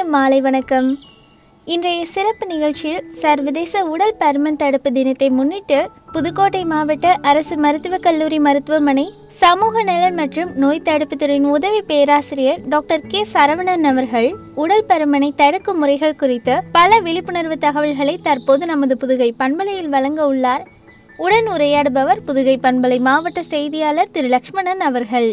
மாலை வணக்கம் இன்றைய சிறப்பு நிகழ்ச்சியில் சர்வதேச உடல் பருமன் தடுப்பு தினத்தை முன்னிட்டு புதுக்கோட்டை மாவட்ட அரசு மருத்துவக் கல்லூரி மருத்துவமனை சமூக நலன் மற்றும் நோய் தடுப்பு துறையின் உதவி பேராசிரியர் டாக்டர் கே சரவணன் அவர்கள் உடல் பருமனை தடுக்கும் முறைகள் குறித்து பல விழிப்புணர்வு தகவல்களை தற்போது நமது புதுகை பண்பலையில் வழங்க உள்ளார் உடன் உரையாடுபவர் புதுகை பண்பலை மாவட்ட செய்தியாளர் திரு லக்ஷ்மணன் அவர்கள்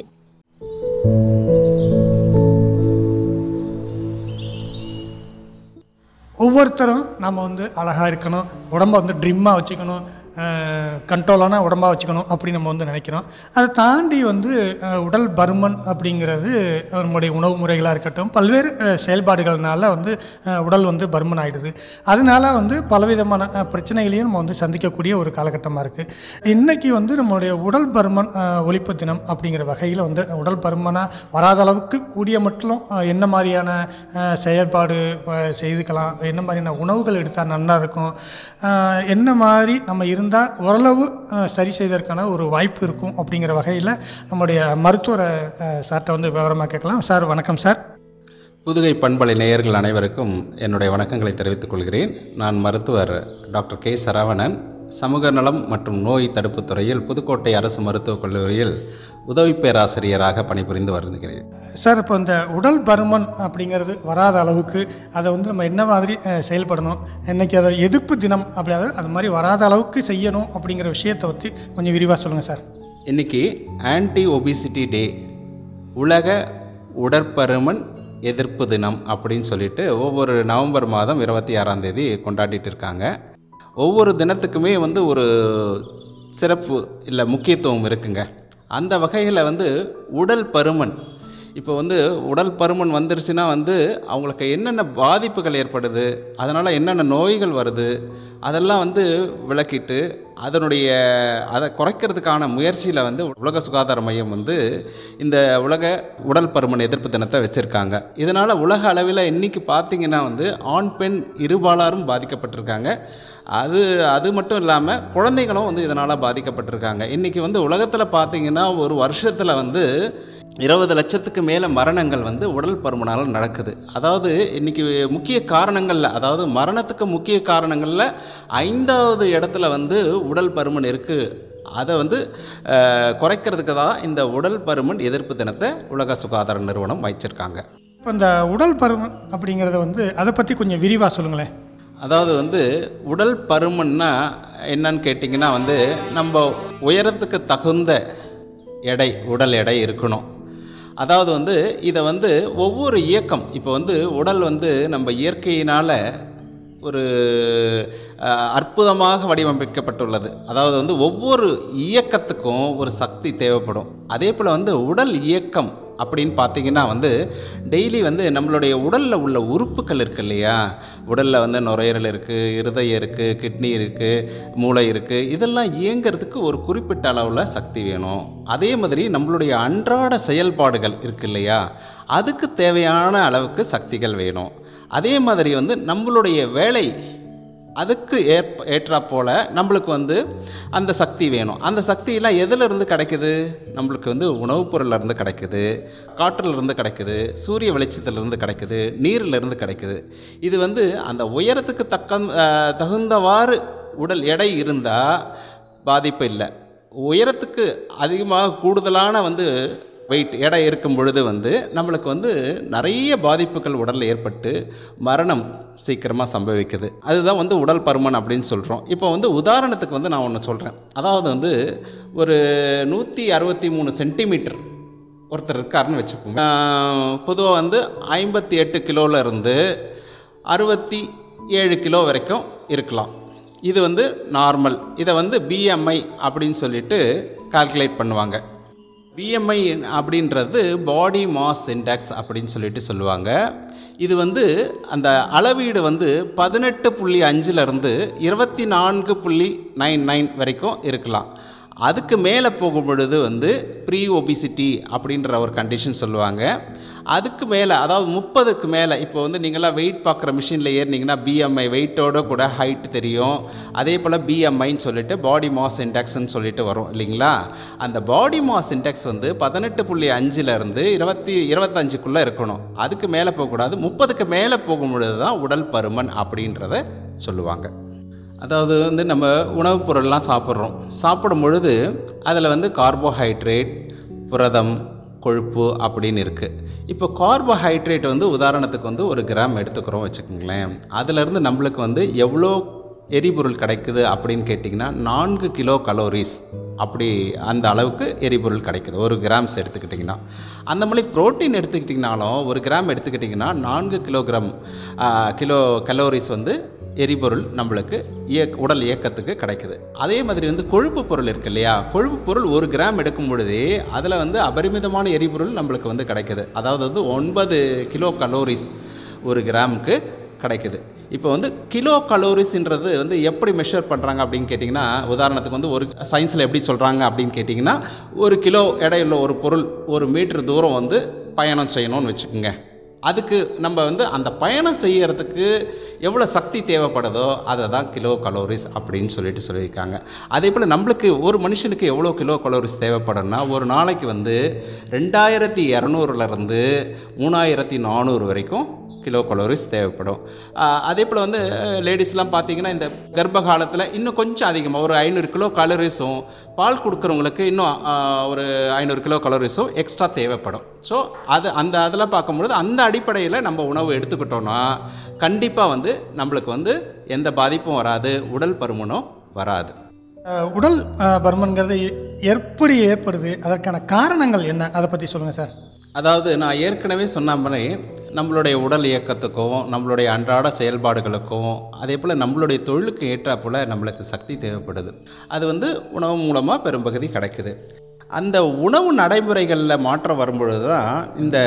ஒவ்வொருத்தரும் நம்ம வந்து அழகாக இருக்கணும் உடம்ப வந்து ட்ரிம்மாக வச்சுக்கணும் கண்ட்ரோலான உடம்பாக வச்சுக்கணும் அப்படி நம்ம வந்து நினைக்கிறோம் அதை தாண்டி வந்து அஹ், உடல் பருமன் அப்படிங்கிறது நம்முடைய உணவு முறைகளாக இருக்கட்டும் பல்வேறு அஹ், செயல்பாடுகள்னால வந்து அஹ், உடல் வந்து பருமன் ஆயிடுது அதனால வந்து பலவிதமான அஹ், பிரச்சனைகளையும் நம்ம வந்து சந்திக்கக்கூடிய ஒரு காலகட்டமாக இருக்குது இன்னைக்கு வந்து நம்மளுடைய உடல் பருமன் அஹ், ஒழிப்பு தினம் அப்படிங்கிற வகையில் வந்து உடல் பருமனாக வராத அளவுக்கு கூடிய மட்டும் அஹ், என்ன மாதிரியான அஹ், செயல்பாடு அஹ், செய்துக்கலாம் என்ன மாதிரியான உணவுகள் எடுத்தால் நல்லா இருக்கும் அஹ், என்ன மாதிரி நம்ம இருந்தால் ஓரளவு அஹ், சரி செய்வதற்கான ஒரு வாய்ப்பு இருக்கும் அப்படிங்கிற வகையில் நம்முடைய மருத்துவரை அஹ், சார்ட்ட வந்து விவரமாக கேட்கலாம் சார் வணக்கம் சார் புதுகை பண்பலை நேயர்கள் அனைவருக்கும் என்னுடைய வணக்கங்களை தெரிவித்துக் கொள்கிறேன் நான் மருத்துவர் டாக்டர் கே சரவணன் சமூக நலம் மற்றும் நோய் தடுப்புத் துறையில் புதுக்கோட்டை அரசு மருத்துவக் கல்லூரியில் உதவி பேராசிரியராக பணிபுரிந்து வருகிறேன் சார் இப்போ இந்த உடல் பருமன் அப்படிங்கிறது வராத அளவுக்கு அதை வந்து நம்ம என்ன மாதிரி அஹ், செயல்படணும் இன்னைக்கு அதை எதிர்ப்பு தினம் அப்படி அதாவது அது மாதிரி வராத அளவுக்கு செய்யணும் அப்படிங்கிற விஷயத்தை பற்றி கொஞ்சம் விரிவாக சொல்லுங்கள் சார் இன்னைக்கு ஆன்டி ஒபிசிட்டி டே உலக உடற்பருமன் எதிர்ப்பு தினம் அப்படின்னு சொல்லிட்டு ஒவ்வொரு நவம்பர் மாதம் இருபத்தி ஆறாம் தேதி கொண்டாடிட்டு இருக்காங்க ஒவ்வொரு தினத்துக்குமே வந்து ஒரு சிறப்பு இல்லை முக்கியத்துவம் இருக்குங்க அந்த வகையில் வந்து உடல் பருமன் இப்போ வந்து உடல் பருமன் வந்துருச்சுன்னா வந்து அவங்களுக்கு என்னென்ன பாதிப்புகள் ஏற்படுது அதனால் என்னென்ன நோய்கள் வருது அதெல்லாம் வந்து விளக்கிட்டு அதனுடைய அதை குறைக்கிறதுக்கான முயற்சியில் வந்து உலக சுகாதார மையம் வந்து இந்த உலக உடல் பருமன் எதிர்ப்பு தினத்தை வச்சுருக்காங்க இதனால் உலக அளவில் இன்னைக்கு பார்த்தீங்கன்னா வந்து ஆண் பெண் இருபாலாரும் பாதிக்கப்பட்டிருக்காங்க அது அது மட்டும் இல்லாமல் குழந்தைகளும் வந்து இதனால் பாதிக்கப்பட்டிருக்காங்க இன்றைக்கி வந்து உலகத்தில் பார்த்தீங்கன்னா ஒரு வருஷத்தில் வந்து இருபது லட்சத்துக்கு மேலே மரணங்கள் வந்து உடல் பருமனால் நடக்குது அதாவது இன்னைக்கு முக்கிய காரணங்களில் அதாவது மரணத்துக்கு முக்கிய காரணங்களில் ஐந்தாவது இடத்துல வந்து உடல் பருமன் இருக்குது அதை வந்து அஹ், குறைக்கிறதுக்கு தான் இந்த உடல் பருமன் எதிர்ப்பு தினத்தை உலக சுகாதார நிறுவனம் வச்சிருக்காங்க இப்போ இந்த உடல் பருமன் அப்படிங்கிறத வந்து அதை பற்றி கொஞ்சம் விரிவாக சொல்லுங்களேன் அதாவது வந்து உடல் பருமன்னா என்னன்னு கேட்டிங்கன்னா வந்து நம்ம உயரத்துக்கு தகுந்த எடை உடல் எடை இருக்கணும் அதாவது வந்து இதை வந்து ஒவ்வொரு இயக்கம் இப்போ வந்து உடல் வந்து நம்ம இயற்கையினால் ஒரு அஹ், அற்புதமாக வடிவமைக்கப்பட்டுள்ளது அதாவது வந்து ஒவ்வொரு இயக்கத்துக்கும் ஒரு சக்தி தேவைப்படும் அதே போல் வந்து உடல் இயக்கம் அப்படின்னு பார்த்தீங்கன்னா வந்து டெய்லி வந்து நம்மளுடைய உடலில் உள்ள உறுப்புகள் இருக்கு இல்லையா உடலில் வந்து நுரையீரல் இருக்குது இருதயம் இருக்குது கிட்னி இருக்குது மூளை இருக்குது இதெல்லாம் இயங்கிறதுக்கு ஒரு குறிப்பிட்ட அளவில் சக்தி வேணும் அதே மாதிரி நம்மளுடைய அன்றாட செயல்பாடுகள் இருக்கு இல்லையா அதுக்கு தேவையான அளவுக்கு சக்திகள் வேணும் அதே மாதிரி வந்து நம்மளுடைய வேலை அதுக்கு ஏற்ப ஏற்றா போல நம்மளுக்கு வந்து அந்த சக்தி வேணும் அந்த சக்தியெல்லாம் எதுல இருந்து கிடைக்குது நம்மளுக்கு வந்து உணவுப் பொருள்ல இருந்து கிடைக்குது காற்றுல இருந்து கிடைக்குது சூரிய வெளிச்சத்துல இருந்து கிடைக்குது நீர்ல இருந்து கிடைக்குது இது வந்து அந்த உயரத்துக்கு தக்க அஹ், தகுந்தவாறு உடல் எடை இருந்தா பாதிப்பு இல்லை உயரத்துக்கு அதிகமாக கூடுதலான வந்து வெயிட் எடை இருக்கும் பொழுது வந்து நம்மளுக்கு வந்து நிறைய பாதிப்புகள் உடலில் ஏற்பட்டு மரணம் சீக்கிரமாக சம்பவிக்குது அதுதான் வந்து உடல் பருமன் அப்படின்னு சொல்கிறோம் இப்போ வந்து உதாரணத்துக்கு வந்து நான் ஒன்று சொல்கிறேன் அதாவது வந்து ஒரு நூற்றி அறுபத்தி மூணு சென்டிமீட்டர் ஒருத்தர் இருக்காருன்னு வச்சுப்போம் பொதுவாக வந்து ஐம்பத்தி எட்டு கிலோல இருந்து அறுபத்தி ஏழு கிலோ வரைக்கும் இருக்கலாம் இது வந்து நார்மல் இதை வந்து பிஎம்ஐ அப்படின்னு சொல்லிட்டு கால்குலேட் பண்ணுவாங்க பிஎம்ஐ அப்படின்றது பாடி மாஸ் இண்டெக்ஸ் அப்படின்னு சொல்லிட்டு சொல்லுவாங்க இது வந்து அந்த அளவீடு வந்து பதினெட்டு புள்ளி அஞ்சுலேருந்து இருபத்தி நான்கு புள்ளி நைன் நைன் வரைக்கும் இருக்கலாம் அதுக்கு மேலே போகும் பொழுது வந்து ப்ரீ ஒபிசிட்டி அப்படின்ற ஒரு கண்டிஷன் சொல்லுவாங்க அதுக்கு மேலே அதாவது முப்பதுக்கு மேலே இப்போ வந்து நீங்களாம் வெயிட் பார்க்குற மிஷினில் ஏறினீங்கன்னா பிஎம்ஐ வெயிட்டோட கூட ஹைட் தெரியும் அதே போல் பிஎம்ஐன்னு சொல்லிட்டு பாடி மாஸ் இண்டெக்ஸ்ன்னு சொல்லிட்டு வரும் இல்லைங்களா அந்த பாடி மாஸ் இண்டெக்ஸ் வந்து பதினெட்டு புள்ளி அஞ்சுலேருந்து இருபத்தி இருபத்தஞ்சுக்குள்ளே இருக்கணும் அதுக்கு மேலே போகக்கூடாது முப்பதுக்கு மேலே போகும் பொழுது தான் உடல் பருமன் அப்படின்றத சொல்லுவாங்க அதாவது வந்து நம்ம உணவுப் பொருள்லாம் சாப்பிட்றோம் சாப்பிடும் பொழுது அதில் வந்து கார்போஹைட்ரேட் புரதம் கொழுப்பு அப்படின்னு இருக்குது இப்போ கார்போஹைட்ரேட் வந்து உதாரணத்துக்கு வந்து ஒரு கிராம் எடுத்துக்கிறோம் வச்சுக்கோங்களேன் அதுலேருந்து நம்மளுக்கு வந்து எவ்வளோ எரிபொருள் கிடைக்குது அப்படின்னு கேட்டிங்கன்னா நான்கு கிலோ கலோரிஸ் அப்படி அந்த அளவுக்கு எரிபொருள் கிடைக்குது ஒரு கிராம்ஸ் எடுத்துக்கிட்டிங்கன்னா அந்த மாதிரி புரோட்டீன் எடுத்துக்கிட்டிங்கனாலும் ஒரு கிராம் எடுத்துக்கிட்டிங்கன்னா நான்கு கிலோகிராம் கிலோ கலோரிஸ் வந்து எரிபொருள் நம்மளுக்கு இயக் உடல் இயக்கத்துக்கு கிடைக்குது அதே மாதிரி வந்து கொழுப்பு பொருள் இருக்கு இல்லையா கொழுப்பு பொருள் ஒரு கிராம் எடுக்கும் பொழுதே அதில் வந்து அபரிமிதமான எரிபொருள் நம்மளுக்கு வந்து கிடைக்குது அதாவது வந்து ஒன்பது கிலோ கலோரிஸ் ஒரு கிராமுக்கு கிடைக்குது இப்போ வந்து கிலோ கலோரிஸ்ன்றது வந்து எப்படி மெஷர் பண்ணுறாங்க அப்படின்னு கேட்டிங்கன்னா உதாரணத்துக்கு வந்து ஒரு சயின்ஸில் எப்படி சொல்கிறாங்க அப்படின்னு கேட்டிங்கன்னா ஒரு கிலோ எடையுள்ள ஒரு பொருள் ஒரு மீட்டர் தூரம் வந்து பயணம் செய்யணும்னு வச்சுக்கோங்க அதுக்கு நம்ம வந்து அந்த பயணம் செய்யறதுக்கு எவ்வளோ சக்தி தேவைப்படுதோ அதை தான் கிலோ கலோரிஸ் அப்படின்னு சொல்லிட்டு சொல்லியிருக்காங்க அதே போல் நம்மளுக்கு ஒரு மனுஷனுக்கு எவ்வளோ கிலோ கலோரிஸ் தேவைப்படும்னா ஒரு நாளைக்கு வந்து ரெண்டாயிரத்தி இரநூறுலேருந்து மூணாயிரத்தி நானூறு வரைக்கும் கிலோ கலோரிஸ் தேவைப்படும் அதே போல் வந்து லேடிஸ்லாம் பார்த்தீங்கன்னா இந்த கர்ப்ப காலத்தில் இன்னும் கொஞ்சம் அதிகமாக ஒரு ஐநூறு கிலோ கலோரிஸும் பால் கொடுக்குறவங்களுக்கு இன்னும் ஒரு ஐநூறு கிலோ கலோரிஸும் எக்ஸ்ட்ரா தேவைப்படும் ஸோ அது அந்த அதெல்லாம் பார்க்கும்பொழுது அந்த அடிப்படையில் நம்ம உணவு எடுத்துக்கிட்டோம்னா கண்டிப்பாக வந்து நம்மளுக்கு வந்து எந்த பாதிப்பும் வராது உடல் பருமனும் வராது உடல் பருமன்கிறது எப்படி ஏற்படுது அதற்கான காரணங்கள் என்ன அதை பற்றி சொல்லுங்கள் சார் அதாவது நான் ஏற்கனவே சொன்ன மாதிரி நம்மளுடைய உடல் இயக்கத்துக்கும் நம்மளுடைய அன்றாட செயல்பாடுகளுக்கும் அதே போல் நம்மளுடைய தொழிலுக்கு ஏற்றாப்புல நம்மளுக்கு சக்தி தேவைப்படுது அது வந்து உணவு மூலமாக பெரும்பகுதி கிடைக்குது அந்த உணவு நடைமுறைகளில் மாற்றம் வரும்பொழுது தான் இந்த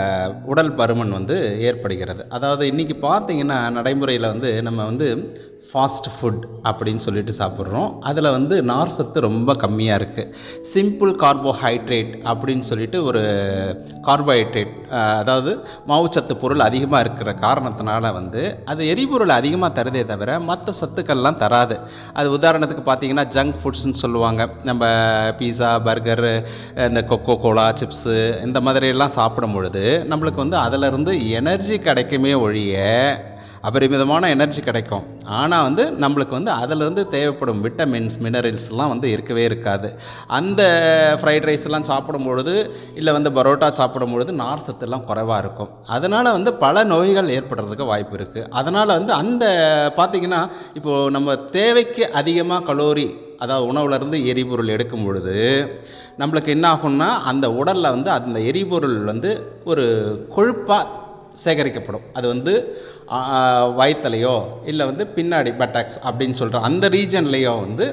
உடல் பருமன் வந்து ஏற்படுகிறது அதாவது இன்றைக்கி பார்த்தீங்கன்னா நடைமுறையில் வந்து நம்ம வந்து ஃபாஸ்ட் ஃபுட் அப்படின்னு சொல்லிட்டு சாப்பிட்றோம் அதில் வந்து நார் சத்து ரொம்ப கம்மியாக இருக்குது சிம்பிள் கார்போஹைட்ரேட் அப்படின்னு சொல்லிட்டு ஒரு கார்போஹைட்ரேட் அதாவது மாவுச்சத்து பொருள் அதிகமாக இருக்கிற காரணத்தினால வந்து அது எரிபொருள் அதிகமாக தருதே தவிர மற்ற சத்துக்கள்லாம் தராது அது உதாரணத்துக்கு பார்த்தீங்கன்னா ஜங்க் ஃபுட்ஸ்னு சொல்லுவாங்க நம்ம பீஸா பர்கர் இந்த கொக்கோ கோலா சிப்ஸு இந்த மாதிரியெல்லாம் சாப்பிடும் பொழுது நம்மளுக்கு வந்து அதிலிருந்து எனர்ஜி கிடைக்குமே ஒழிய அபரிமிதமான எனர்ஜி கிடைக்கும் ஆனால் வந்து நம்மளுக்கு வந்து அதிலிருந்து தேவைப்படும் விட்டமின்ஸ் மினரல்ஸ்லாம் வந்து இருக்கவே இருக்காது அந்த ஃப்ரைட் ரைஸ்லாம் சாப்பிடும் பொழுது இல்லை வந்து பரோட்டா சாப்பிடும் பொழுது நார் சத்துலாம் குறைவாக இருக்கும் அதனால் வந்து பல நோய்கள் ஏற்படுறதுக்கு வாய்ப்பு இருக்குது அதனால் வந்து அந்த பார்த்திங்கன்னா இப்போது நம்ம தேவைக்கு அதிகமாக கலோரி அதாவது உணவுலேருந்து எரிபொருள் எடுக்கும் பொழுது நம்மளுக்கு என்ன ஆகும்னா அந்த உடலில் வந்து அந்த எரிபொருள் வந்து ஒரு கொழுப்பாக சேகரிக்கப்படும் அது வந்து வயிற்றுலையோ இல்லை வந்து பின்னாடி பட்டாக்ஸ் அப்படின்னு சொல்கிற அந்த ரீஜன்லேயோ வந்து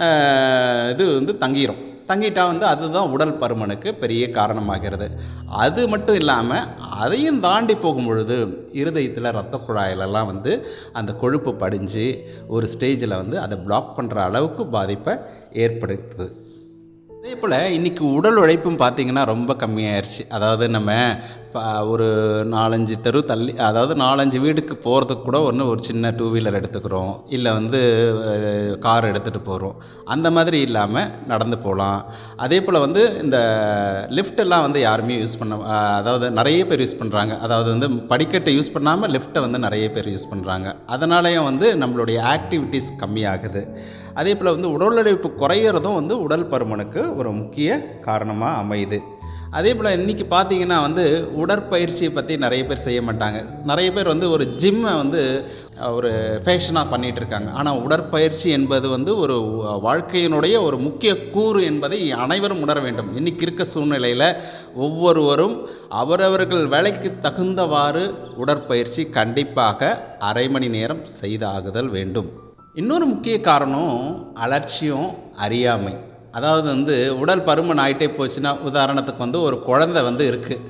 இது வந்து தங்கிடும் தங்கிட்டா வந்து அதுதான் உடல் பருமனுக்கு பெரிய காரணமாகிறது அது மட்டும் இல்லாமல் அதையும் தாண்டி போகும் பொழுது இருதயத்தில் இரத்த குழாயிலெல்லாம் வந்து அந்த கொழுப்பு படிஞ்சு ஒரு ஸ்டேஜில் வந்து அதை பிளாக் பண்ணுற அளவுக்கு பாதிப்பை ஏற்படுத்துது அதே போல் இன்றைக்கி உடல் உழைப்பும் பார்த்திங்கன்னா ரொம்ப கம்மியாயிருச்சு அதாவது நம்ம ஒரு நாலஞ்சு தெரு தள்ளி அதாவது நாலஞ்சு வீடுக்கு போகிறதுக்கு கூட ஒன்று ஒரு சின்ன டூ வீலர் எடுத்துக்கிறோம் இல்லை வந்து கார் எடுத்துகிட்டு போகிறோம் அந்த மாதிரி இல்லாமல் நடந்து போகலாம் அதே போல் வந்து இந்த லிஃப்ட்டெல்லாம் வந்து யாருமே யூஸ் பண்ண அதாவது நிறைய பேர் யூஸ் பண்ணுறாங்க அதாவது வந்து படிக்கட்டை யூஸ் பண்ணாமல் லிஃப்ட்டை வந்து நிறைய பேர் யூஸ் பண்ணுறாங்க அதனாலேயும் வந்து நம்மளுடைய ஆக்டிவிட்டீஸ் கம்மியாகுது அதே போல் வந்து உடல் உழைப்பு குறையிறதும் வந்து உடல் பருமனுக்கு ஒரு முக்கிய காரணமாக அமையுது அதே போல் இன்றைக்கி பார்த்தீங்கன்னா வந்து உடற்பயிற்சியை பற்றி நிறைய பேர் செய்ய மாட்டாங்க நிறைய பேர் வந்து ஒரு ஜிம்மை வந்து ஒரு ஃபேஷனாக பண்ணிகிட்டு இருக்காங்க ஆனால் உடற்பயிற்சி என்பது வந்து ஒரு வாழ்க்கையினுடைய ஒரு முக்கிய கூறு என்பதை அனைவரும் உணர வேண்டும் இன்றைக்கி இருக்க சூழ்நிலையில் ஒவ்வொருவரும் அவரவர்கள் வேலைக்கு தகுந்தவாறு உடற்பயிற்சி கண்டிப்பாக அரை மணி நேரம் செய்தாகுதல் வேண்டும் இன்னொரு முக்கிய காரணம் அலட்சியம் அறியாமை அதாவது வந்து உடல் பருமன் ஆகிட்டே போச்சுன்னா உதாரணத்துக்கு வந்து ஒரு குழந்தை வந்து இருக்குது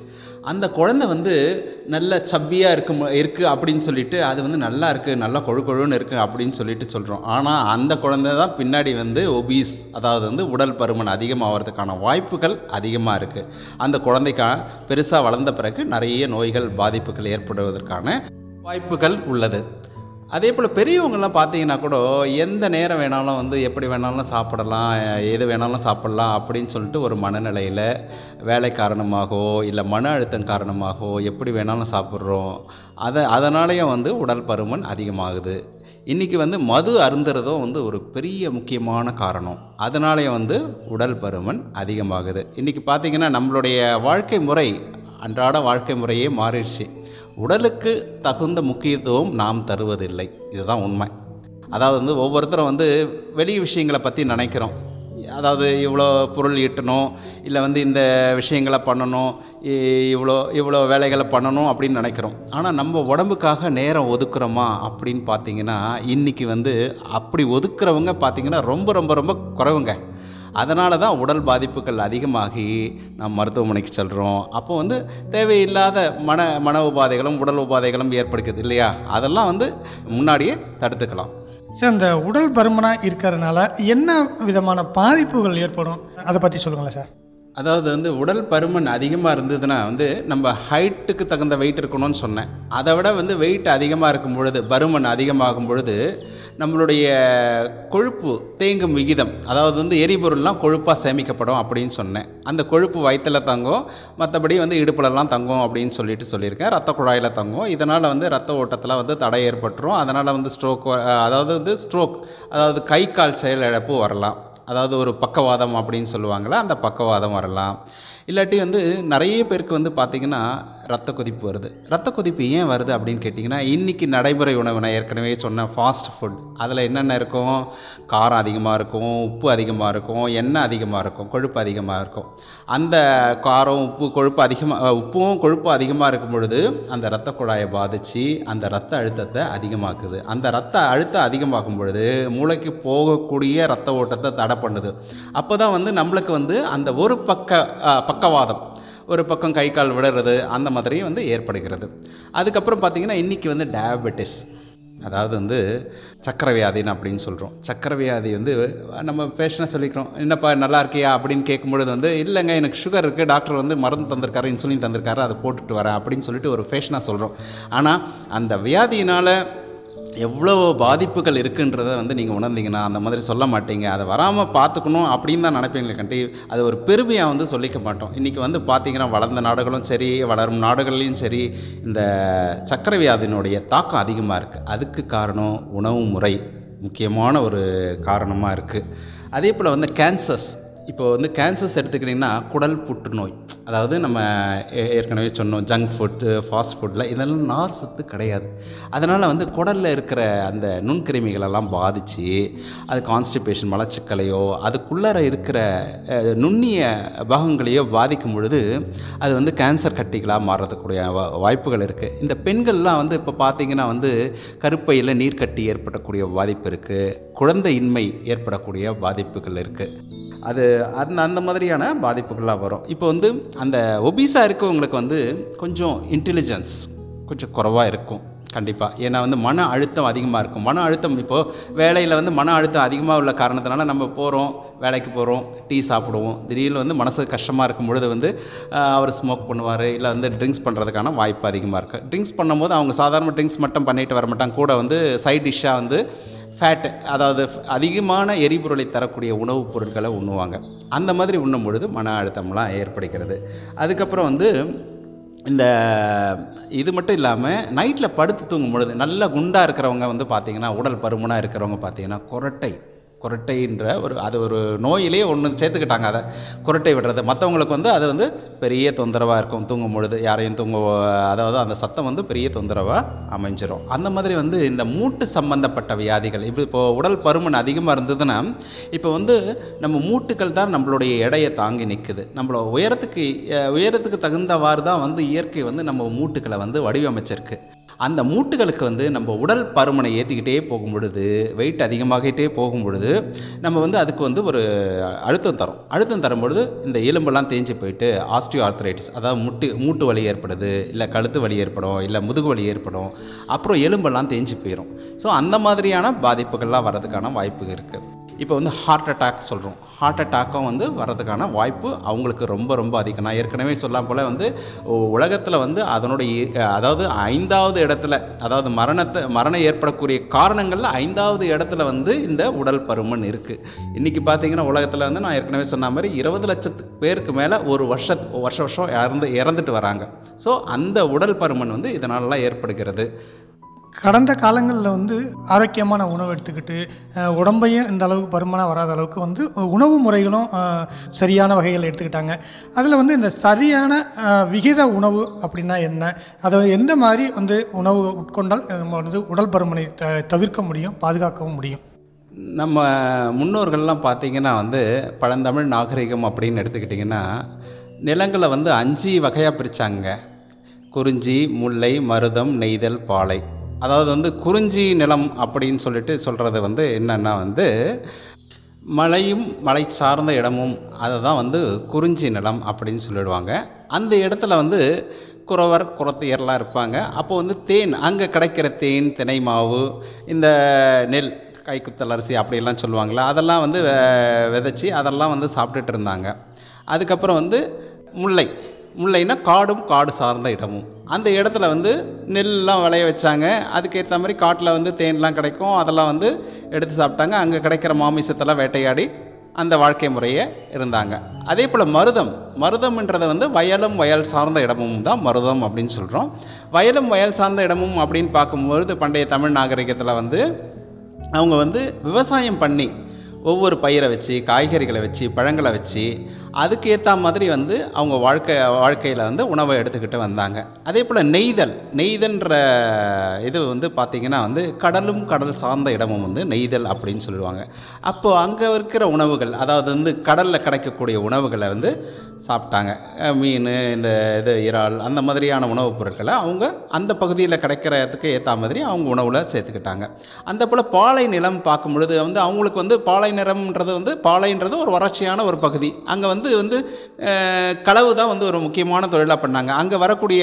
அந்த குழந்தை வந்து நல்ல சப்பியாக இருக்கு இருக்கு அப்படின்னு சொல்லிட்டு அது வந்து நல்லா இருக்கு நல்லா கொழு கொழுன்னு இருக்கு அப்படின்னு சொல்லிட்டு சொல்கிறோம் ஆனால் அந்த குழந்தை தான் பின்னாடி வந்து ஒபீஸ் அதாவது வந்து உடல் பருமன் அதிகமாகிறதுக்கான வாய்ப்புகள் அதிகமாக இருக்குது அந்த குழந்தைக்கா பெருசாக வளர்ந்த பிறகு நிறைய நோய்கள் பாதிப்புகள் ஏற்படுவதற்கான வாய்ப்புகள் உள்ளது அதே போல் பெரியவங்கெல்லாம் பார்த்தீங்கன்னா கூட எந்த நேரம் வேணாலும் வந்து எப்படி வேணாலும் சாப்பிடலாம் எது வேணாலும் சாப்பிடலாம் அப்படின்னு சொல்லிட்டு ஒரு மனநிலையில் வேலை காரணமாகவோ இல்லை மன அழுத்தம் காரணமாகவோ எப்படி வேணாலும் சாப்பிட்றோம் அதை அதனாலேயும் வந்து உடல் பருமன் அதிகமாகுது இன்றைக்கி வந்து மது அருந்துறதும் வந்து ஒரு பெரிய முக்கியமான காரணம் அதனாலேயும் வந்து உடல் பருமன் அதிகமாகுது இன்றைக்கி பார்த்தீங்கன்னா நம்மளுடைய வாழ்க்கை முறை அன்றாட வாழ்க்கை முறையே மாறிடுச்சு உடலுக்கு தகுந்த முக்கியத்துவம் நாம் தருவதில்லை இதுதான் உண்மை அதாவது வந்து ஒவ்வொருத்தரும் வந்து வெளி விஷயங்களை பற்றி நினைக்கிறோம் அதாவது இவ்வளோ பொருள் ஈட்டணும் இல்லை வந்து இந்த விஷயங்களை பண்ணணும் இ- இவ்வளோ இவ்வளோ வேலைகளை பண்ணணும் அப்படின்னு நினைக்கிறோம் ஆனால் நம்ம உடம்புக்காக நேரம் ஒதுக்குறோமா அப்படின்னு பார்த்தீங்கன்னா இன்னைக்கு வந்து அப்படி ஒதுக்குறவங்க பார்த்தீங்கன்னா ரொம்ப ரொம்ப ரொம்ப குறைவுங்க அதனால தான் உடல் பாதிப்புகள் அதிகமாகி நாம் மருத்துவமனைக்கு செல்கிறோம் அப்போ வந்து தேவையில்லாத மன மன உபாதைகளும் உடல் உபாதைகளும் ஏற்படுகிறது இல்லையா அதெல்லாம் வந்து முன்னாடியே தடுத்துக்கலாம் சார் இந்த உடல் பருமனாக இருக்கிறதுனால என்ன விதமான பாதிப்புகள் ஏற்படும் அதை பற்றி சொல்லுங்களேன் சார் அதாவது வந்து உடல் பருமன் அதிகமாக இருந்ததுன்னா வந்து நம்ம ஹைட்டுக்கு தகுந்த வெயிட் இருக்கணும்னு சொன்னேன் அதை விட வந்து வெயிட் அதிகமாக இருக்கும் பொழுது பருமன் அதிகமாகும் பொழுது நம்மளுடைய கொழுப்பு தேங்கும் விகிதம் அதாவது வந்து எரிபொருள்லாம் கொழுப்பாக சேமிக்கப்படும் அப்படின்னு சொன்னேன் அந்த கொழுப்பு வயிற்றுல தங்கும் மற்றபடி வந்து இடுப்புலலாம் தங்கும் அப்படின்னு சொல்லிட்டு சொல்லியிருக்கேன் ரத்த குழாயில் தங்கும் இதனால் வந்து ரத்த ஓட்டத்தில் வந்து தடை ஏற்பட்டுரும் அதனால் வந்து ஸ்ட்ரோக் அதாவது வந்து ஸ்ட்ரோக் அதாவது கை கால் செயலிழப்பு வரலாம் அதாவது ஒரு பக்கவாதம் அப்படின்னு சொல்லுவாங்கள்ல அந்த பக்கவாதம் வரலாம் இல்லாட்டி வந்து நிறைய பேருக்கு வந்து பார்த்தீங்கன்னா ரத்த கொதிப்பு வருது ரத்த கொதிப்பு ஏன் வருது அப்படின்னு கேட்டிங்கன்னா இன்னைக்கு நடைமுறை உணவு நான் ஏற்கனவே சொன்ன ஃபாஸ்ட் ஃபுட் அதில் என்னென்ன இருக்கும் காரம் அதிகமாக இருக்கும் உப்பு அதிகமாக இருக்கும் எண்ணெய் அதிகமாக இருக்கும் கொழுப்பு அதிகமாக இருக்கும் அந்த காரம் உப்பு கொழுப்பு அதிகமாக உப்பும் கொழுப்பும் அதிகமாக இருக்கும் பொழுது அந்த இரத்த குழாயை பாதிச்சு அந்த இரத்த அழுத்தத்தை அதிகமாக்குது அந்த இரத்த அழுத்தம் அதிகமாகும் பொழுது மூளைக்கு போகக்கூடிய இரத்த ஓட்டத்தை தடை பண்ணுது அப்போ தான் வந்து நம்மளுக்கு வந்து அந்த ஒரு பக்க அஹ், பக்கவாதம் ஒரு பக்கம் கை கால் விடுறது அந்த மாதிரி வந்து ஏற்படுகிறது அதுக்கப்புறம் பார்த்தீங்கன்னா இன்னைக்கு வந்து டயபெட்டிஸ் அதாவது வந்து சக்கரை வியாதின்னு அப்படின்னு சொல்கிறோம் சக்கரை வியாதி வந்து நம்ம பேஷனாக சொல்லிக்கிறோம் என்னப்பா நல்லா இருக்கியா அப்படின்னு கேட்கும்பொழுது வந்து இல்லைங்க எனக்கு சுகர் இருக்குது டாக்டர் வந்து மருந்து தந்திருக்காரு இன்சுலின் தந்திருக்காரு அதை போட்டுட்டு வரேன் அப்படின்னு சொல்லிட்டு ஒரு ஃபேஷனாக சொல்கிறோம் ஆனால் அந்த வியாதியினால் எவ்வளோ பாதிப்புகள் இருக்குன்றதை வந்து நீங்கள் உணர்ந்தீங்கன்னா அந்த மாதிரி சொல்ல மாட்டீங்க அதை வராமல் பார்த்துக்கணும் அப்படின்னு தான் நினைப்பீங்களே கண்டி அது ஒரு பெருமையாக வந்து சொல்லிக்க மாட்டோம் இன்றைக்கி வந்து பார்த்தீங்கன்னா வளர்ந்த நாடுகளும் சரி வளரும் நாடுகள்லையும் சரி இந்த சக்கரை வியாதியினுடைய தாக்கம் அதிகமாக இருக்குது அதுக்கு காரணம் உணவு முறை முக்கியமான ஒரு காரணமாக இருக்குது அதே போல் வந்து கேன்சர்ஸ் இப்போ வந்து கேன்சர்ஸ் எடுத்துக்கிட்டிங்கன்னா குடல் புற்றுநோய் அதாவது நம்ம ஏ- ஏற்கனவே சொன்னோம் ஜங்க் ஃபுட்டு ஃபாஸ்ட் ஃபுட்டில் இதெல்லாம் நார் சத்து கிடையாது அதனால் வந்து குடலில் இருக்கிற அந்த நுண்கிருமிகளெல்லாம் பாதித்து அது கான்ஸ்டிபேஷன் மலச்சிக்கலையோ அதுக்குள்ளார இருக்கிற அஹ், நுண்ணிய பாகங்களையோ பாதிக்கும் பொழுது அது வந்து கேன்சர் கட்டிகளாக மாறுறதுக்கூடிய வா- வாய்ப்புகள் இருக்குது இந்த பெண்கள்லாம் வந்து இப்போ பார்த்தீங்கன்னா வந்து கருப்பையில் நீர்க்கட்டி ஏற்படக்கூடிய பாதிப்பு இருக்குது குழந்தையின்மை ஏற்படக்கூடிய பாதிப்புகள் இருக்குது அது அந்த அந்த மாதிரியான பாதிப்புகள்லாம் வரும் இப்போ வந்து அந்த ஒபீஸாக இருக்கவங்களுக்கு வந்து கொஞ்சம் இன்டெலிஜென்ஸ் கொஞ்சம் குறைவாக இருக்கும் கண்டிப்பாக ஏன்னா வந்து மன அழுத்தம் அதிகமாக இருக்கும் மன அழுத்தம் இப்போது வேலையில் வந்து மன அழுத்தம் அதிகமாக உள்ள காரணத்தினால நம்ம போகிறோம் வேலைக்கு போகிறோம் டீ சாப்பிடுவோம் திடீர்னு வந்து மனசு கஷ்டமாக இருக்கும் பொழுது வந்து ஆஹ், அவர் ஸ்மோக் பண்ணுவார் இல்லை வந்து ட்ரிங்க்ஸ் பண்ணுறதுக்கான வாய்ப்பு அதிகமாக இருக்குது ட்ரிங்க்ஸ் பண்ணும்போது அவங்க சாதாரண ட்ரிங்க்ஸ் மட்டும் பண்ணிட்டு வர மாட்டாங்க கூட வந்து சைட் டிஷ்ஷாக வந்து ஃபேட் அதாவது அதிகமான எரிபொருளை தரக்கூடிய உணவுப் பொருட்களை உண்ணுவாங்க அந்த மாதிரி உண்ணும் பொழுது மன அழுத்தம்லாம் ஏற்படுகிறது அதுக்கப்புறம் வந்து இந்த இது மட்டும் இல்லாமல் நைட்டில் படுத்து தூங்கும் பொழுது நல்ல குண்டாக இருக்கிறவங்க வந்து பார்த்தீங்கன்னா உடல் பருமனாக இருக்கிறவங்க பார்த்தீங்கன்னா குரட்டை குரட்டைன்ற ஒரு அது ஒரு நோயிலே ஒன்று சேர்த்துக்கிட்டாங்க அதை குரட்டை விடுறது மற்றவங்களுக்கு வந்து அது வந்து பெரிய தொந்தரவாக இருக்கும் தூங்கும் பொழுது யாரையும் தூங்க அதாவது அந்த சத்தம் வந்து பெரிய தொந்தரவாக அமைஞ்சிரும் அந்த மாதிரி வந்து இந்த மூட்டு சம்பந்தப்பட்ட வியாதிகள் இப்போ இப்போ உடல் பருமன் அதிகமாக இருந்ததுன்னா இப்போ வந்து நம்ம மூட்டுகள் தான் நம்மளுடைய எடையை தாங்கி நிற்குது நம்மள உயரத்துக்கு அஹ், உயரத்துக்கு தகுந்தவாறு தான் வந்து இயற்கை வந்து நம்ம மூட்டுக்களை வந்து வடிவமைச்சிருக்கு அந்த மூட்டுகளுக்கு வந்து நம்ம உடல் பருமனை ஏற்றிக்கிட்டே போகும் பொழுது வெயிட் அதிகமாகிட்டே போகும் பொழுது நம்ம வந்து அதுக்கு வந்து ஒரு அழுத்தம் தரும் அழுத்தம் தரும் பொழுது இந்த எலும்பெல்லாம் தேஞ்சு போயிட்டு ஆஸ்டியோ ஆர்த்ரைட்டிஸ் அதாவது முட்டு மூட்டு வலி ஏற்படுது இல்லை கழுத்து வலி ஏற்படும் இல்லை முதுகு வலி ஏற்படும் அப்புறம் எலும்பெல்லாம் தேஞ்சு போயிடும் ஸோ அந்த மாதிரியான பாதிப்புகள்லாம் வர்றதுக்கான வாய்ப்பு இருக்குது இப்போ வந்து ஹார்ட் அட்டாக் சொல்கிறோம் ஹார்ட் அட்டாக்கும் வந்து வர்றதுக்கான வாய்ப்பு அவங்களுக்கு ரொம்ப ரொம்ப அதிகம் நான் ஏற்கனவே சொல்லலாம் போல் வந்து உலகத்தில் வந்து அதனுடைய அதாவது ஐந்தாவது இடத்துல அதாவது மரணத்தை மரணம் ஏற்படக்கூடிய காரணங்களில் ஐந்தாவது இடத்துல வந்து இந்த உடல் பருமன் இருக்குது இன்றைக்கி பார்த்தீங்கன்னா உலகத்தில் வந்து நான் ஏற்கனவே சொன்ன மாதிரி இருபது லட்சத்துக்கு பேருக்கு மேலே ஒரு வருஷ வருஷ வருஷம் இறந்து இறந்துட்டு வராங்க ஸோ அந்த உடல் பருமன் வந்து இதனாலலாம் ஏற்படுகிறது கடந்த காலங்களில் வந்து ஆரோக்கியமான உணவு எடுத்துக்கிட்டு அஹ், உடம்பையும் இந்த அளவுக்கு பருமனாக வராத அளவுக்கு வந்து உணவு முறைகளும் அஹ், சரியான வகைகள் எடுத்துக்கிட்டாங்க அதில் வந்து இந்த சரியான அஹ், விகித உணவு அப்படின்னா என்ன அதை எந்த மாதிரி வந்து உணவு உட்கொண்டால் நம்ம வந்து உடல் பருமனை த தவிர்க்க முடியும் பாதுகாக்கவும் முடியும் நம்ம முன்னோர்கள்லாம் பார்த்தீங்கன்னா வந்து பழந்தமிழ் நாகரிகம் அப்படின்னு எடுத்துக்கிட்டிங்கன்னா நிலங்களை வந்து அஞ்சு வகையாக பிரிச்சாங்க குறிஞ்சி முல்லை மருதம் நெய்தல் பாலை அதாவது வந்து குறிஞ்சி நிலம் அப்படின்னு சொல்லிட்டு சொல்கிறது வந்து என்னன்னா வந்து மலையும் மலை சார்ந்த இடமும் அதை தான் வந்து குறிஞ்சி நிலம் அப்படின்னு சொல்லிடுவாங்க அந்த இடத்துல வந்து குறவர் குறத்தையர்லாம் இருப்பாங்க அப்போ வந்து தேன் அங்கே கிடைக்கிற தேன் தினை மாவு இந்த நெல் கைக்குத்தல் அரிசி அப்படியெல்லாம் சொல்லுவாங்களே அதெல்லாம் வந்து வெ- விதைச்சி அதெல்லாம் வந்து சாப்பிட்டுட்டு இருந்தாங்க அதுக்கப்புறம் வந்து முல்லை முல்லைன்னா காடும் காடு சார்ந்த இடமும் அந்த இடத்துல வந்து நெல்லாம் விளைய வச்சாங்க அதுக்கேற்ற மாதிரி காட்டில் வந்து தேன்லாம் கிடைக்கும் அதெல்லாம் வந்து எடுத்து சாப்பிட்டாங்க அங்கே கிடைக்கிற மாமிசத்தெல்லாம் வேட்டையாடி அந்த வாழ்க்கை முறையை இருந்தாங்க அதே போல் மருதம் மருதம்ன்றதை வந்து வயலும் வயல் சார்ந்த இடமும் தான் மருதம் அப்படின்னு சொல்கிறோம் வயலும் வயல் சார்ந்த இடமும் அப்படின்னு பார்க்கும்பொழுது பண்டைய தமிழ் நாகரிகத்தில் வந்து அவங்க வந்து விவசாயம் பண்ணி ஒவ்வொரு பயிரை வச்சு காய்கறிகளை வச்சு பழங்களை வச்சு அதுக்கு ஏற்ற மாதிரி வந்து அவங்க வாழ்க்கை வாழ்க்கையில் வந்து உணவை எடுத்துக்கிட்டு வந்தாங்க அதே போல் நெய்தல் நெய்தல்ன்ற இது வந்து பார்த்திங்கன்னா வந்து கடலும் கடல் சார்ந்த இடமும் வந்து நெய்தல் அப்படின்னு சொல்லுவாங்க அப்போது அங்கே இருக்கிற உணவுகள் அதாவது வந்து கடலில் கிடைக்கக்கூடிய உணவுகளை வந்து சாப்பிட்டாங்க அஹ் மீன் இந்த இது இறால் அந்த மாதிரியான உணவுப் பொருட்களை அவங்க அந்த பகுதியில் கிடைக்கிறதுக்கு ஏற்ற மாதிரி அவங்க உணவில் சேர்த்துக்கிட்டாங்க அந்த போல் பாலை நிலம் பார்க்கும் பொழுது வந்து அவங்களுக்கு வந்து பாலை நிலம்ன்றது வந்து பாலைன்றது ஒரு வறட்சியான ஒரு பகுதி அங்கே வந்து வந்து அஹ், களவு தான் வந்து ஒரு முக்கியமான தொழிலாக பண்ணாங்க அங்கே வரக்கூடிய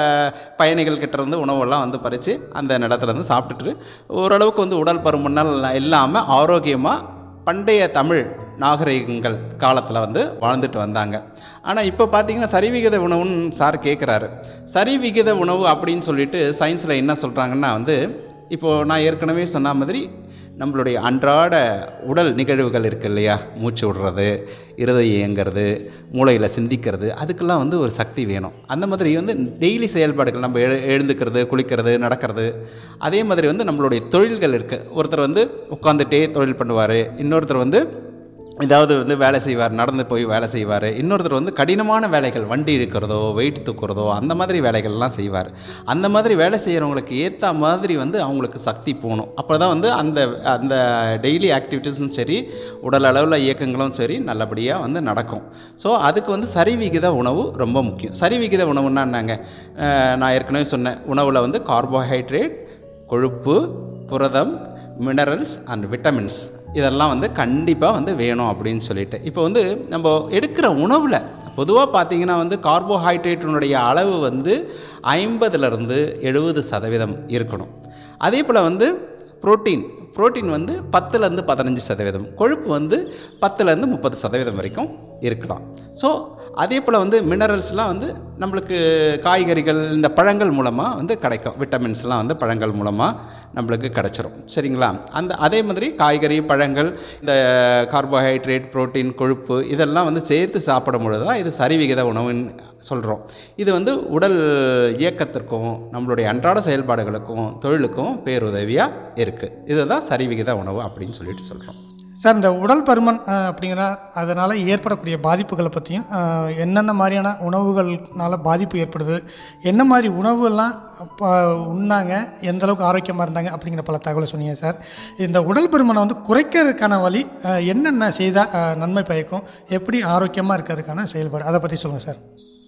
பயணிகள் கிட்ட இருந்து உணவெல்லாம் வந்து பறித்து அந்த நிலத்துல இருந்து சாப்பிட்டுட்டு ஓரளவுக்கு வந்து உடல் பருமனால் இல்லாமல் ஆரோக்கியமாக பண்டைய தமிழ் நாகரிகங்கள் காலத்தில் வந்து வாழ்ந்துட்டு வந்தாங்க ஆனால் இப்போ பார்த்தீங்கன்னா சரிவிகித உணவுன்னு சார் கேட்குறாரு சரிவிகித உணவு அப்படின்னு சொல்லிட்டு சயின்ஸில் என்ன சொல்கிறாங்கன்னா வந்து இப்போது நான் ஏற்கனவே சொன்ன மாதிரி நம்மளுடைய அன்றாட உடல் நிகழ்வுகள் இருக்கு இல்லையா மூச்சு விடுறது இருதயம் இயங்கிறது மூளையில் சிந்திக்கிறது அதுக்கெல்லாம் வந்து ஒரு சக்தி வேணும் அந்த மாதிரி வந்து டெய்லி செயல்பாடுகள் நம்ம எழு எழுந்துக்கிறது குளிக்கிறது நடக்கிறது அதே மாதிரி வந்து நம்மளுடைய தொழில்கள் இருக்குது ஒருத்தர் வந்து உட்காந்துட்டே தொழில் பண்ணுவார் இன்னொருத்தர் வந்து ஏதாவது வந்து வேலை செய்வார் நடந்து போய் வேலை செய்வார் இன்னொருத்தர் வந்து கடினமான வேலைகள் வண்டி இழுக்கிறதோ வெயிட் தூக்குறதோ அந்த மாதிரி வேலைகள்லாம் செய்வார் அந்த மாதிரி வேலை செய்கிறவங்களுக்கு ஏற்ற மாதிரி வந்து அவங்களுக்கு சக்தி போகணும் அப்போ தான் வந்து அந்த அந்த டெய்லி ஆக்டிவிட்டீஸும் சரி உடல் அளவில் இயக்கங்களும் சரி நல்லபடியாக வந்து நடக்கும் ஸோ அதுக்கு வந்து சரிவிகித உணவு ரொம்ப முக்கியம் சரிவிகித உணவுன்னா என்னங்க அஹ் நான் ஏற்கனவே சொன்னேன் உணவில் வந்து கார்போஹைட்ரேட் கொழுப்பு புரதம் மினரல்ஸ் அண்ட் விட்டமின்ஸ் இதெல்லாம் வந்து கண்டிப்பாக வந்து வேணும் அப்படின்னு சொல்லிட்டு இப்போ வந்து நம்ம எடுக்கிற உணவில் பொதுவாக பார்த்தீங்கன்னா வந்து கார்போஹைட்ரேட்டினுடைய அளவு வந்து ஐம்பதுலேருந்து எழுபது சதவீதம் இருக்கணும் அதே போல் வந்து புரோட்டீன் புரோட்டீன் வந்து பத்துலேருந்து பதினஞ்சு சதவீதம் கொழுப்பு வந்து பத்துலேருந்து முப்பது சதவீதம் வரைக்கும் இருக்கலாம் ஸோ அதே போல் வந்து மினரல்ஸ்லாம் வந்து நம்மளுக்கு காய்கறிகள் இந்த பழங்கள் மூலமாக வந்து கிடைக்கும் விட்டமின்ஸ்லாம் வந்து பழங்கள் மூலமாக நம்மளுக்கு கிடைச்சிரும் சரிங்களா அந்த அதே மாதிரி காய்கறி பழங்கள் இந்த கார்போஹைட்ரேட் புரோட்டீன் கொழுப்பு இதெல்லாம் வந்து சேர்த்து சாப்பிடும் பொழுது தான் இது சரிவிகித உணவுன்னு சொல்கிறோம் இது வந்து உடல் இயக்கத்திற்கும் நம்மளுடைய அன்றாட செயல்பாடுகளுக்கும் தொழிலுக்கும் பேருதவியாக இருக்குது இதுதான் சரிவிகித உணவு அப்படின்னு சொல்லிட்டு சொல்கிறோம் சார் இந்த உடல் பருமன் அஹ், அப்படிங்கிற அதனால் ஏற்படக்கூடிய பாதிப்புகளை பற்றியும் அஹ், என்னென்ன மாதிரியான உணவுகள்னால பாதிப்பு ஏற்படுது என்ன மாதிரி உணவுலாம் ப- உண்ணாங்க எந்த அளவுக்கு ஆரோக்கியமாக இருந்தாங்க அப்படிங்கிற பல தகவலை சொன்னீங்க சார் இந்த உடல் பருமனை வந்து குறைக்கிறதுக்கான வழி அஹ், என்னென்ன செய்தால் நன்மை பயக்கும் எப்படி ஆரோக்கியமாக இருக்கிறதுக்கான செயல்பாடு அதை பற்றி சொல்லுங்கள் சார்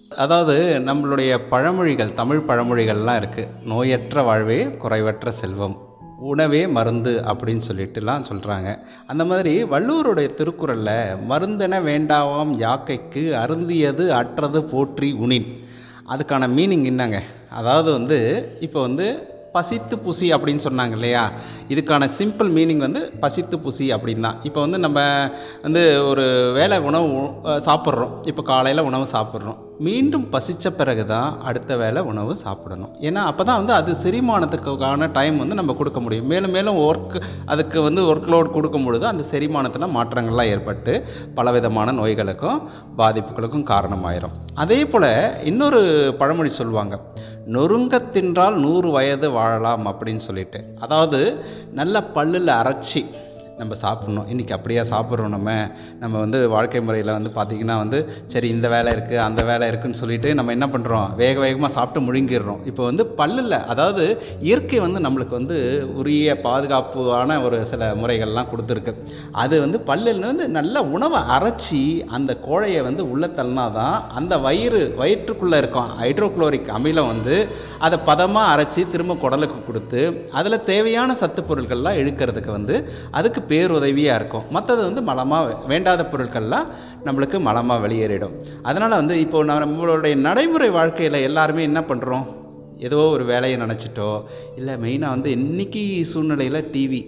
அதாவது நம்மளுடைய பழமொழிகள் தமிழ் பழமொழிகள்லாம் இருக்குது நோயற்ற வாழ்வே குறைவற்ற செல்வம் உணவே மருந்து அப்படின்னு சொல்லிட்டுலாம் சொல்கிறாங்க அந்த மாதிரி வள்ளுவருடைய திருக்குறளில் மருந்தென வேண்டாவாம் யாக்கைக்கு அருந்தியது அற்றது போற்றி உணின் அதுக்கான மீனிங் என்னங்க அதாவது வந்து இப்போ வந்து பசித்து புசி அப்படின்னு சொன்னாங்க இல்லையா இதுக்கான சிம்பிள் மீனிங் வந்து பசித்து புசி அப்படின்னு தான் இப்போ வந்து நம்ம வந்து ஒரு வேளை உணவு அஹ், சாப்பிட்றோம் இப்போ காலையில் உணவு சாப்பிட்றோம் மீண்டும் பசித்த பிறகு தான் அடுத்த வேளை உணவு சாப்பிடணும் ஏன்னா அப்போ தான் வந்து அது செரிமானத்துக்கான டைம் வந்து நம்ம கொடுக்க முடியும் மேலும் மேலும் ஒர்க் அதுக்கு வந்து ஒர்க் லோட் கொடுக்கும் பொழுது அந்த செரிமானத்தில் மாற்றங்கள்லாம் ஏற்பட்டு பலவிதமான நோய்களுக்கும் பாதிப்புகளுக்கும் காரணமாயிரும் அதே போல் இன்னொரு பழமொழி சொல்லுவாங்க நொறுங்கத் தின்றால் நூறு வயது வாழலாம் அப்படின்னு சொல்லிட்டு அதாவது நல்ல பல்லில் அரைச்சி நம்ம சாப்பிட்ணும் இன்றைக்கி அப்படியா சாப்பிட்றோம் நம்ம நம்ம வந்து வாழ்க்கை முறையில் வந்து பார்த்திங்கன்னா வந்து சரி இந்த வேலை இருக்குது அந்த வேலை இருக்குன்னு சொல்லிட்டு நம்ம என்ன பண்ணுறோம் வேக வேகமாக சாப்பிட்டு முழுங்கிடுறோம் இப்போ வந்து பல்லில் அதாவது இயற்கை வந்து நம்மளுக்கு வந்து உரிய பாதுகாப்பான ஒரு சில முறைகள்லாம் கொடுத்துருக்கு அது வந்து பல்லில் வந்து நல்ல உணவை அரைச்சி அந்த கோழையை வந்து உள்ளே தள்ளினாதான் அந்த வயிறு வயிற்றுக்குள்ளே இருக்கும் ஹைட்ரோக்ளோரிக் அமிலம் வந்து அதை பதமாக அரைச்சி திரும்ப குடலுக்கு கொடுத்து அதில் தேவையான சத்து பொருட்கள்லாம் இழுக்கிறதுக்கு வந்து அதுக்கு பேருதவியாக இருக்கும் மற்றது வந்து மலமாக வேண்டாத பொருட்கள்லாம் நம்மளுக்கு மலமாக வெளியேறிடும் அதனால் வந்து இப்போ நான் நம்மளுடைய நடைமுறை வாழ்க்கையில் எல்லாருமே என்ன பண்ணுறோம் ஏதோ ஒரு வேலையை நினச்சிட்டோ இல்லை மெயினாக வந்து இன்னைக்கு சூழ்நிலையில் டிவி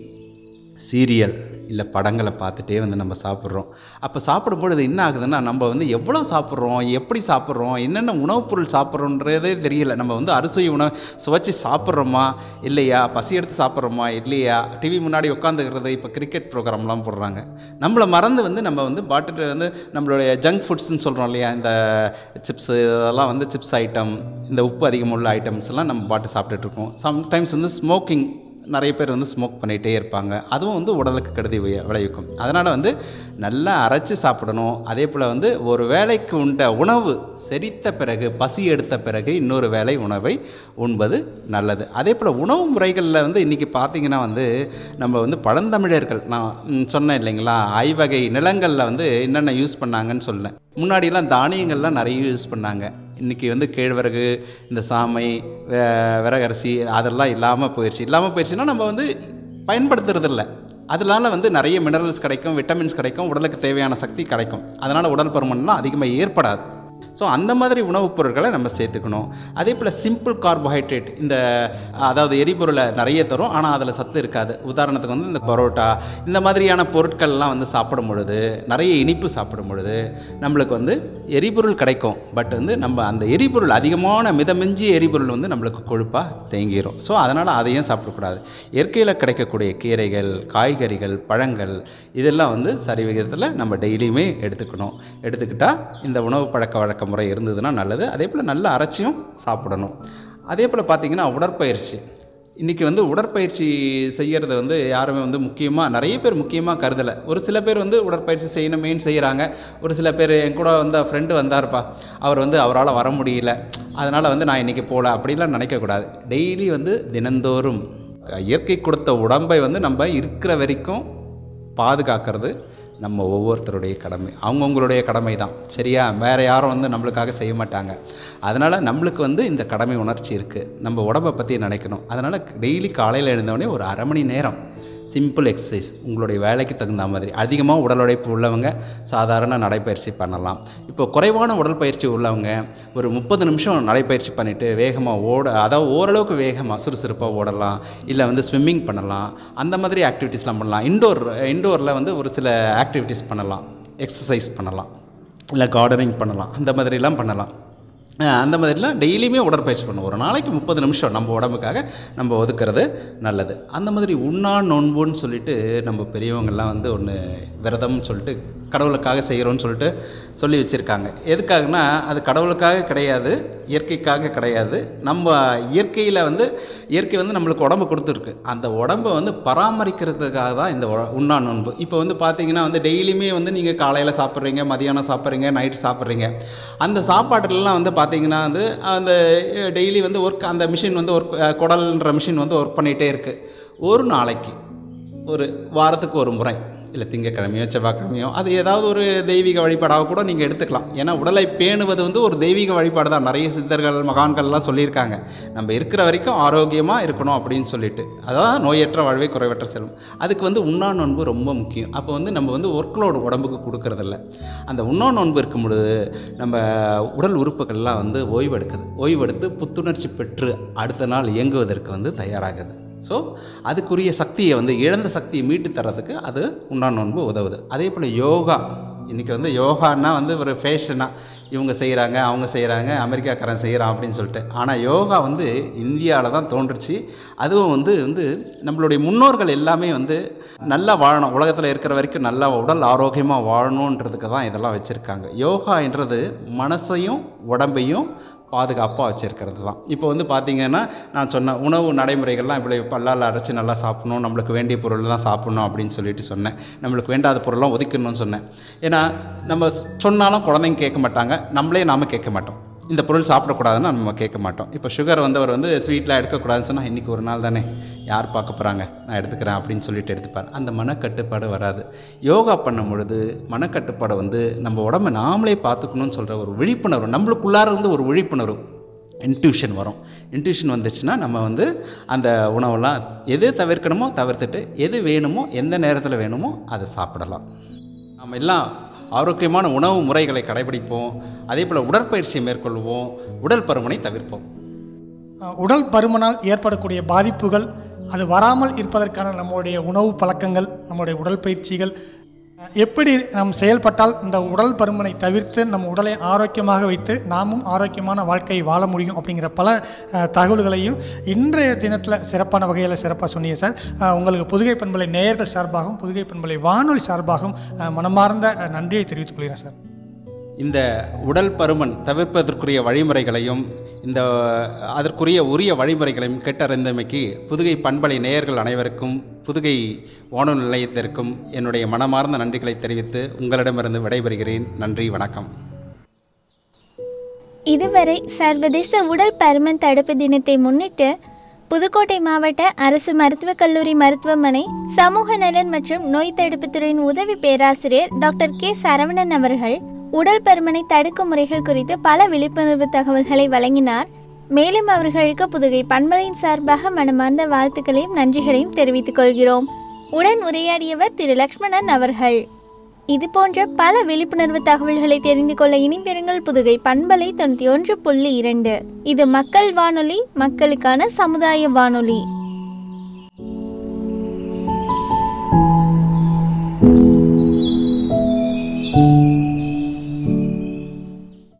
சீரியல் இல்லை படங்களை பார்த்துட்டே வந்து நம்ம சாப்பிட்றோம் அப்போ சாப்பிடும் பொழுது என்ன ஆகுதுன்னா நம்ம வந்து எவ்வளோ சாப்பிட்றோம் எப்படி சாப்பிட்றோம் என்னென்ன உணவுப் பொருள் சாப்பிட்றோன்றதே தெரியல நம்ம வந்து அரிசி உணவு சுவைச்சு சாப்பிட்றோமா இல்லையா பசி எடுத்து சாப்பிட்றோமா இல்லையா டிவி முன்னாடி உட்காந்துக்கிறது இப்போ கிரிக்கெட் ப்ரோக்ராம்லாம் போடுறாங்க நம்மளை மறந்து வந்து நம்ம வந்து பாட்டுட்டு வந்து நம்மளுடைய ஜங்க் ஃபுட்ஸ்னு சொல்கிறோம் இல்லையா இந்த சிப்ஸு இதெல்லாம் வந்து சிப்ஸ் ஐட்டம் இந்த உப்பு அதிகமுள்ள ஐட்டம்ஸ் எல்லாம் நம்ம பாட்டு சாப்பிட்டுட்டு இருக்கோம் சம்டைம்ஸ் வந்து ஸ்மோக்கிங் நிறைய பேர் வந்து ஸ்மோக் பண்ணிகிட்டே இருப்பாங்க அதுவும் வந்து உடலுக்கு கெடுதி விய- விளைவிக்கும் அதனால் வந்து நல்லா அரைச்சு சாப்பிடணும் அதே போல் வந்து ஒரு வேளைக்கு உண்ட உணவு செரித்த பிறகு பசி எடுத்த பிறகு இன்னொரு வேளை உணவை உண்பது நல்லது அதே போல் உணவு முறைகளில் வந்து இன்றைக்கி பார்த்தீங்கன்னா வந்து நம்ம வந்து பழந்தமிழர்கள் நான் ம், சொன்னேன் இல்லைங்களா ஐவகை நிலங்களில் வந்து என்னென்ன யூஸ் பண்ணாங்கன்னு சொன்னேன் முன்னாடிலாம் தானியங்கள்லாம் நிறைய யூஸ் பண்ணாங்க இன்றைக்கி வந்து கேழ்வரகு இந்த சாமை வே- விறகரிசி அதெல்லாம் இல்லாமல் போயிடுச்சு இல்லாமல் போயிடுச்சுன்னா நம்ம வந்து பயன்படுத்துறதில்ல அதனால வந்து நிறைய மினரல்ஸ் கிடைக்கும் விட்டமின்ஸ் கிடைக்கும் உடலுக்கு தேவையான சக்தி கிடைக்கும் அதனால் உடல் பருமன்லாம் அதிகமாக ஏற்படாது ஸோ அந்த மாதிரி உணவுப் பொருட்களை நம்ம சேர்த்துக்கணும் அதே போல் சிம்பிள் கார்போஹைட்ரேட் இந்த அதாவது எரிபொருளை நிறைய தரும் ஆனால் அதில் சத்து இருக்காது உதாரணத்துக்கு வந்து இந்த பரோட்டா இந்த மாதிரியான பொருட்கள்லாம் வந்து சாப்பிடும் பொழுது நிறைய இனிப்பு சாப்பிடும் பொழுது நம்மளுக்கு வந்து எரிபொருள் கிடைக்கும் பட் வந்து நம்ம அந்த எரிபொருள் அதிகமான மிதமிஞ்சிய எரிபொருள் வந்து நம்மளுக்கு கொழுப்பாக தேங்கிரும் ஸோ அதனால் அதையும் சாப்பிடக்கூடாது இயற்கையில் கிடைக்கக்கூடிய கீரைகள் காய்கறிகள் பழங்கள் இதெல்லாம் வந்து சரி விகிதத்தில் நம்ம டெய்லியுமே எடுத்துக்கணும் எடுத்துக்கிட்டால் இந்த உணவு பழக்க வழக்க முறை இருந்ததுன்னா நல்லது அதே போல் நல்ல அரைச்சியும் சாப்பிடணும் அதே போல் பார்த்தீங்கன்னா உடற்பயிற்சி இன்றைக்கி வந்து உடற்பயிற்சி செய்கிறது வந்து யாருமே வந்து முக்கியமாக நிறைய பேர் முக்கியமாக கருதலை ஒரு சில பேர் வந்து உடற்பயிற்சி செய்யணுமேன்னு செய்கிறாங்க ஒரு சில பேர் என் கூட வந்த ஃப்ரெண்டு வந்தார்ப்பா அவர் வந்து அவரால் வர முடியல அதனால் வந்து நான் இன்றைக்கி போகல அப்படிலாம் நினைக்கக்கூடாது டெய்லி வந்து தினந்தோறும் இயற்கை கொடுத்த உடம்பை வந்து நம்ம இருக்கிற வரைக்கும் பாதுகாக்கிறது நம்ம ஒவ்வொருத்தருடைய கடமை அவங்கவுங்களுடைய கடமை தான் சரியா வேறு யாரும் வந்து நம்மளுக்காக செய்ய மாட்டாங்க அதனால் நம்மளுக்கு வந்து இந்த கடமை உணர்ச்சி இருக்குது நம்ம உடம்பை பற்றி நினைக்கணும் அதனால் டெய்லி காலையில் எழுந்தவொடனே ஒரு அரை மணி நேரம் சிம்பிள் எக்ஸசைஸ் உங்களுடைய வேலைக்கு தகுந்த மாதிரி அதிகமாக உடல் உழைப்பு உள்ளவங்க சாதாரண நடைப்பயிற்சி பண்ணலாம் இப்போ குறைவான உடற்பயிற்சி உள்ளவங்க ஒரு முப்பது நிமிஷம் நடைப்பயிற்சி பண்ணிவிட்டு வேகமாக ஓட அதாவது ஓரளவுக்கு வேகமாக சுறுசுறுப்பாக ஓடலாம் இல்லை வந்து ஸ்விம்மிங் பண்ணலாம் அந்த மாதிரி ஆக்டிவிட்டீஸ்லாம் பண்ணலாம் இண்டோர் இண்டோரில் வந்து ஒரு சில ஆக்டிவிட்டீஸ் பண்ணலாம் எக்ஸசைஸ் பண்ணலாம் இல்லை கார்டனிங் பண்ணலாம் அந்த மாதிரிலாம் பண்ணலாம் அஹ் அந்த மாதிரிலாம் டெய்லியுமே உடற்பயிற்சி பண்ணுவோம் ஒரு நாளைக்கு முப்பது நிமிஷம் நம்ம உடம்புக்காக நம்ம ஒதுக்குறது நல்லது அந்த மாதிரி உண்ணா நோன்புன்னு சொல்லிட்டு நம்ம பெரியவங்கெல்லாம் வந்து ஒன்று விரதம்னு சொல்லிட்டு கடவுளுக்காக செய்கிறோன்னு சொல்லிட்டு சொல்லி வச்சுருக்காங்க எதுக்காகனா அது கடவுளுக்காக கிடையாது இயற்கைக்காக கிடையாது நம்ம இயற்கையில் வந்து இயற்கை வந்து நம்மளுக்கு உடம்பு கொடுத்துருக்கு அந்த உடம்பை வந்து பராமரிக்கிறதுக்காக தான் இந்த உ- உண்ணா நோன்பு இப்போ வந்து பார்த்தீங்கன்னா வந்து டெய்லியுமே வந்து நீங்கள் காலையில் சாப்பிட்றீங்க மதியானம் சாப்பிட்றீங்க நைட் சாப்பிட்றீங்க அந்த சாப்பாட்டுலலாம் வந்து பார்த்தீங்கன்னா வந்து அந்த டெய்லி வந்து ஒர்க் அந்த மிஷின் வந்து ஒர்க் குடல்ன்ற மிஷின் வந்து ஒர்க் பண்ணிகிட்டே இருக்குது ஒரு நாளைக்கு ஒரு வாரத்துக்கு ஒரு முறை இல்லை திங்கக்கிழமையோ செவ்வாய்க்கிழமையோ அது ஏதாவது ஒரு தெய்வீக வழிபாடாக கூட நீங்கள் எடுத்துக்கலாம் ஏன்னா உடலை பேணுவது வந்து ஒரு தெய்வீக வழிபாடு தான் நிறைய சித்தர்கள் மகான்கள்லாம் சொல்லியிருக்காங்க நம்ம இருக்கிற வரைக்கும் ஆரோக்கியமாக இருக்கணும் அப்படின்னு சொல்லிட்டு அதான் நோயற்ற வாழ்வை குறைவற்ற செல்வம் அதுக்கு வந்து உண்ணா நோன்பு ரொம்ப முக்கியம் அப்போ வந்து நம்ம வந்து ஒர்க்லோடு உடம்புக்கு கொடுக்கறதில்ல அந்த உண்ணா நோன்பு இருக்கும் பொழுது நம்ம உடல் உறுப்புகள்லாம் வந்து ஓய்வெடுக்குது ஓய்வெடுத்து புத்துணர்ச்சி பெற்று அடுத்த நாள் இயங்குவதற்கு வந்து தயாராகுது ஸோ அதுக்குரிய சக்தியை வந்து இழந்த சக்தியை மீட்டு தர்றதுக்கு அது உண்ணா நோன்பு உதவுது அதே போல் யோகா இன்றைக்கி வந்து யோகான்னா வந்து ஒரு ஃபேஷனாக இவங்க செய்கிறாங்க அவங்க செய்கிறாங்க அமெரிக்காக்காரன் செய்கிறான் அப்படின்னு சொல்லிட்டு ஆனால் யோகா வந்து இந்தியாவில் தான் தோன்றுச்சு அதுவும் வந்து வந்து நம்மளுடைய முன்னோர்கள் எல்லாமே வந்து நல்லா வாழணும் உலகத்தில் இருக்கிற வரைக்கும் நல்லா உடல் ஆரோக்கியமாக வாழணுன்றதுக்கு தான் இதெல்லாம் வச்சுருக்காங்க யோகான்றது மனசையும் உடம்பையும் பாதுகாப்பாக வச்சுருக்கிறது தான் இப்போ வந்து பார்த்தீங்கன்னா நான் சொன்ன உணவு நடைமுறைகள்லாம் இப்படி பல்லால் அரைச்சி நல்லா சாப்பிடணும் நம்மளுக்கு வேண்டிய பொருள்லாம் சாப்பிடணும் அப்படின்னு சொல்லிட்டு சொன்னேன் நம்மளுக்கு வேண்டாத பொருள்லாம் ஒதுக்கணும்னு சொன்னேன் ஏன்னா நம்ம சொன்னாலும் குழந்தைங்க கேட்க மாட்டாங்க நம்மளே நாம கேட்க மாட்டோம் இந்த பொருள் சாப்பிடக்கூடாதுன்னு நம்ம கேட்க மாட்டோம் இப்போ சுகர் வந்தவர் வந்து ஸ்வீட்லாம் எடுக்கக்கூடாதுன்னு சொன்னால் இன்றைக்கி ஒரு நாள் தானே யார் பார்க்க போகிறாங்க நான் எடுத்துக்கிறேன் அப்படின்னு சொல்லிட்டு எடுத்துப்பார் அந்த மனக்கட்டுப்பாடு வராது யோகா பண்ணும் பொழுது மனக்கட்டுப்பாடை வந்து நம்ம உடம்பை நாமளே பார்த்துக்கணும்னு சொல்கிற ஒரு விழிப்புணர்வு நம்மளுக்குள்ளார இருந்து ஒரு விழிப்புணர்வு இன்ட்யூஷன் வரும் இன்ட்யூஷன் வந்துச்சுன்னா நம்ம வந்து அந்த உணவெல்லாம் எது தவிர்க்கணுமோ தவிர்த்துட்டு எது வேணுமோ எந்த நேரத்தில் வேணுமோ அதை சாப்பிடலாம் நம்ம எல்லாம் ஆரோக்கியமான உணவு முறைகளை கடைபிடிப்போம் அதே போல் உடற்பயிற்சியை மேற்கொள்வோம் உடல் பருமனை தவிர்ப்போம் அஹ் உடல் பருமனால் ஏற்படக்கூடிய பாதிப்புகள் அது வராமல் இருப்பதற்கான நம்முடைய உணவு பழக்கங்கள் நம்முடைய உடற்பயிற்சிகள் அஹ் எப்படி நாம் செயல்பட்டால் இந்த உடல் பருமனை தவிர்த்து நம்ம உடலை ஆரோக்கியமாக வைத்து நாமும் ஆரோக்கியமான வாழ்க்கையை வாழ முடியும் அப்படிங்கிற பல அஹ், தகவல்களையும் இன்றைய தினத்தில் சிறப்பான வகையில் சிறப்பாக சொன்னீங்க சார் அஹ், உங்களுக்கு புதுகை பண்பலை நேயர்கள் சார்பாகவும் புதுகை பண்பலை வானொலி சார்பாகவும் அஹ், மனமார்ந்த அஹ், நன்றியை தெரிவித்துக் கொள்கிறேன் சார் இந்த உடல் பருமன் தவிர்ப்பதற்குரிய வழிமுறைகளையும் இந்த அதற்குரிய உரிய வழிமுறைகளையும் கேட்டறிந்தமைக்கு புதுகை பண்பலை நேயர்கள் அனைவருக்கும் புதுகை வானொலி நிலையத்திற்கும் என்னுடைய மனமார்ந்த நன்றிகளை தெரிவித்து உங்களிடமிருந்து விடைபெறுகிறேன் நன்றி வணக்கம் இதுவரை சர்வதேச உடல் பருமன் தடுப்பு தினத்தை முன்னிட்டு புதுக்கோட்டை மாவட்ட அரசு மருத்துவக் கல்லூரி மருத்துவமனை சமூக நலன் மற்றும் நோய் தடுப்புத் துறையின் உதவி பேராசிரியர் டாக்டர் கே சரவணன் அவர்கள் உடல் பருமனை தடுக்கும் முறைகள் குறித்து பல விழிப்புணர்வு தகவல்களை வழங்கினார் மேலும் அவர்களுக்கு புதுகை பண்பலையின் சார்பாக மனமார்ந்த வாழ்த்துக்களையும் நன்றிகளையும் தெரிவித்துக் கொள்கிறோம் உடன் உரையாடியவர் திரு லக்ஷ்மணன் அவர்கள் இது போன்ற பல விழிப்புணர்வு தகவல்களை தெரிந்து கொள்ள இணைந்திருங்கள் புதுகை பண்பலை தொண்ணூற்றி ஒன்று புள்ளி இரண்டு இது மக்கள் வானொலி மக்களுக்கான சமுதாய வானொலி